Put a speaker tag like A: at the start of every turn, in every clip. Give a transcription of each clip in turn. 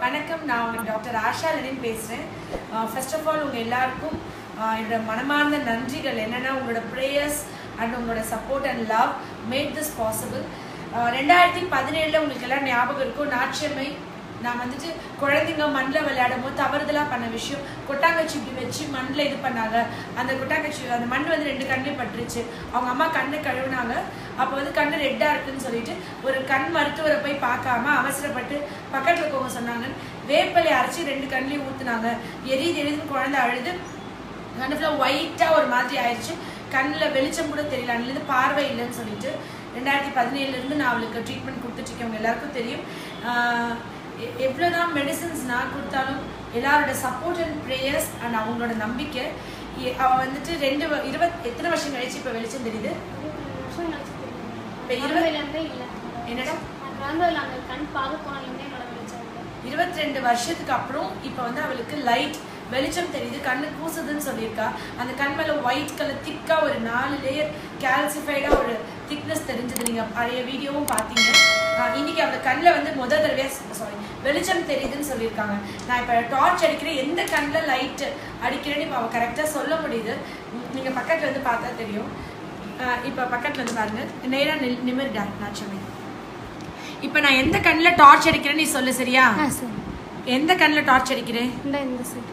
A: வணக்கம் நான் உங்க டாக்டர் ஆஷா லெனின் பேசுகிறேன் ஃபர்ஸ்ட் ஆஃப் ஆல் உங்கள் எல்லாருக்கும் ஆஹ் என்னோட மனமார்ந்த நன்றிகள் என்னென்னா உங்களோட ப்ரேயர்ஸ் அண்ட் உங்களோட support and love made this possible ரெண்டாயிரத்தி பதினேழில் உங்களுக்கு எல்லாம் ஞாபகம் இருக்கும் நாச்சியம்மை நான் வந்துட்டு குழந்தைங்க மண்ணில் விளையாடும் போது தவறுதலாக பண்ண விஷயம் கொட்டாங்கச்சி இப்படி வச்சு மண்ணில் இது பண்ணாங்க அந்த கொட்டாங்கச்சி அந்த மண் வந்து ரெண்டு கண்ணையும் பட்டுருச்சு அவங்க அம்மா கண்ணை கழுவுனாங்க அப்போ வந்து கண்ணு ரெட்டாக இருக்குன்னு சொல்லிட்டு ஒரு கண் மருத்துவரை போய் பார்க்காம அவசரப்பட்டு பக்கத்தில் இருக்கவங்க சொன்னாங்க வேப்பலை அரைச்சி ரெண்டு கண்ணையும் ஊற்றுனாங்க எரியுது எரியுதுன்னு குழந்தை அழுது கண்ணு ஃபுல்லாக ஒயிட்டாக ஒரு மாதிரி ஆயிடுச்சு கண்ணில் வெளிச்சம் கூட தெரியல அதுலேருந்து பார்வை இல்லைன்னு சொல்லிட்டு ரெண்டாயிரத்தி பதினேழுலேருந்து நான் அவளுக்கு ட்ரீட்மெண்ட் கொடுத்துட்ருக்கேன் உங்க எல்லாருக்கும் தெரியும் ஆஹ் எ- எவ்வளவுதான் மெடிசின்ஸ் நான் கொடுத்தாலும் எல்லாரோட சப்போர்ட் அண்ட் ப்ரேயர்ஸ் அண்ட் அவங்களோட நம்பிக்கை எ- அவ வந்துட்டு ரெண்டு வ- இருபத் எத்தனை வருஷம் கழிச்சு இப்போ வெளிச்சம் தெரியுது இப்ப இருபது-
B: இருபதுலேருந்தே இல்லை
A: என்னடா
B: நான் பிறந்ததுல அந்த கண் பார்க்க போனதுலேருந்தே என்னோட வெளிச்சம் இல்லை.
A: இருபத்தி ரெண்டு வருஷத்துக்கு அப்புறம் இப்போ வந்து அவளுக்கு லைட் வெளிச்சம் தெரியுது கண்ணு கூசுதுன்னு சொல்லியிருக்கா அந்த கண் மேலே ஒயிட் கலர் திக்காக ஒரு நாலு லேயர் கால்சிஃபைடாக ஒரு திக்னஸ் தெரிஞ்சது நீங்கள் பழைய வீடியோவும் பார்த்தீங்க ஆஹ் இன்னைக்கு அவளை கண்ணில் வந்து முத தடவையாக சாரி வெளிச்சம் தெரியுதுன்னு சொல்லியிருக்காங்க நான் இப்போ டார்ச் அடிக்கிறேன் எந்த கண்ணில் லைட்டு அடிக்கிறேன்னு இப்போ அவள் கரெக்டாக சொல்ல முடியுது நீங்கள் பக்கத்தில் வந்து பார்த்தா தெரியும் இப்போ பக்கத்தில் வந்து பாருங்க நேராக நில் நிமிர்டா நாச்சமே இப்போ நான் எந்த கண்ணில் டார்ச் அடிக்கிறேன்னு நீ சொல்லு சரியா
B: ஆ சரி
A: எந்த கண்ணில் டார்ச் அடிக்கிறேன்
B: இந்த இந்த சைடு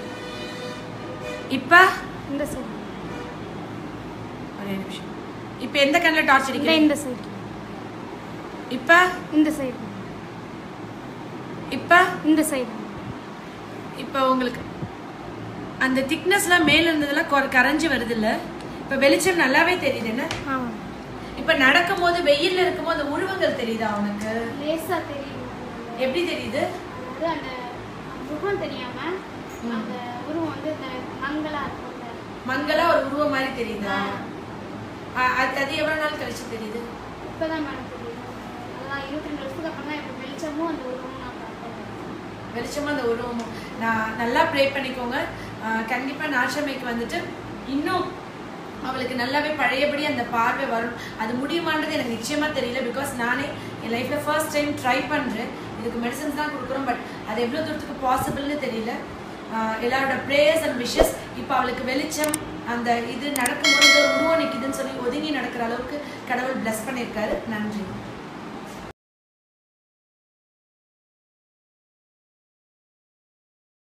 A: இப்போ
B: இந்த சைடு
A: ஒரே நிமிஷம் இப்போ எந்த கண்ணில் டார்ச்
B: இந்த
A: அடிக்கிறேன்
B: இந்த சைடு
A: இப்போ
B: இந்த சைடு
A: இப்போ
B: இந்த சைடு
A: இப்போ உங்களுக்கு அந்த திக்னஸ்லாம் மேல இருந்ததெல்லாம் கொ- கரைஞ்சு வருது இல்ல இப்போ வெளிச்சம் நல்லாவே தெரியுது என்ன
B: ஆமாம்
A: இப்போ நடக்கும்போது வெயில்ல இருக்கும்போது அந்த உருவங்கள் தெரியுதா உனக்கு
B: லேசாக தெரியும்
A: எப்படி தெரியுது
B: அதாவது அந்த முகம் தெரியாம அந்த உருவம் வந்து இந்த மங்களா இருக்கும்ல
A: மங்களா ஒரு உருவம் மாதிரி தெரியுதா அ- அது அது எவ்வளவு நாள் கழிச்சு தெரியுது
B: இப்போதான் மேடம் தெரியும் அதான் இருபத்தி ரெண்டு வருஷத்துக்கு அப்புறம் தான் இப்போ வெளிச்சமும் அந்த உருவமும் நான் பார்க்குறேன்
A: வெளிச்சமா அந்த உருவமும் நான் நல்லா ப்ரே பண்ணிக்கோங்க ஆஹ் கண்டிப்பா நாஷமைக்கு வந்துட்டு இன்னும் அவளுக்கு நல்லாவே பழையபடி அந்த பார்வை வரும் அது முடியுமான்றது எனக்கு நிச்சயமா தெரியல பிகாஸ் நானே என் லைஃப்ல ஃபர்ஸ்ட் டைம் ட்ரை பண்றேன் இதுக்கு மெடிசன்ஸ் தான் கொடுக்குறோம் பட் அது எவ்வளவு தூரத்துக்கு பாசிபிள்னு தெரியல ஆஹ் எல்லாரோட ப்ரேயர்ஸ் அண்ட் விஷஸ் இப்போ அவளுக்கு வெளிச்சம் அந்த இது நடக்கும்போது ஏதோ ஒரு உருவம் நிற்குதுன்னு சொல்லி ஒதுங்கி நடக்கிற அளவுக்கு கடவுள் bless பண்ணியிருக்காரு நன்றி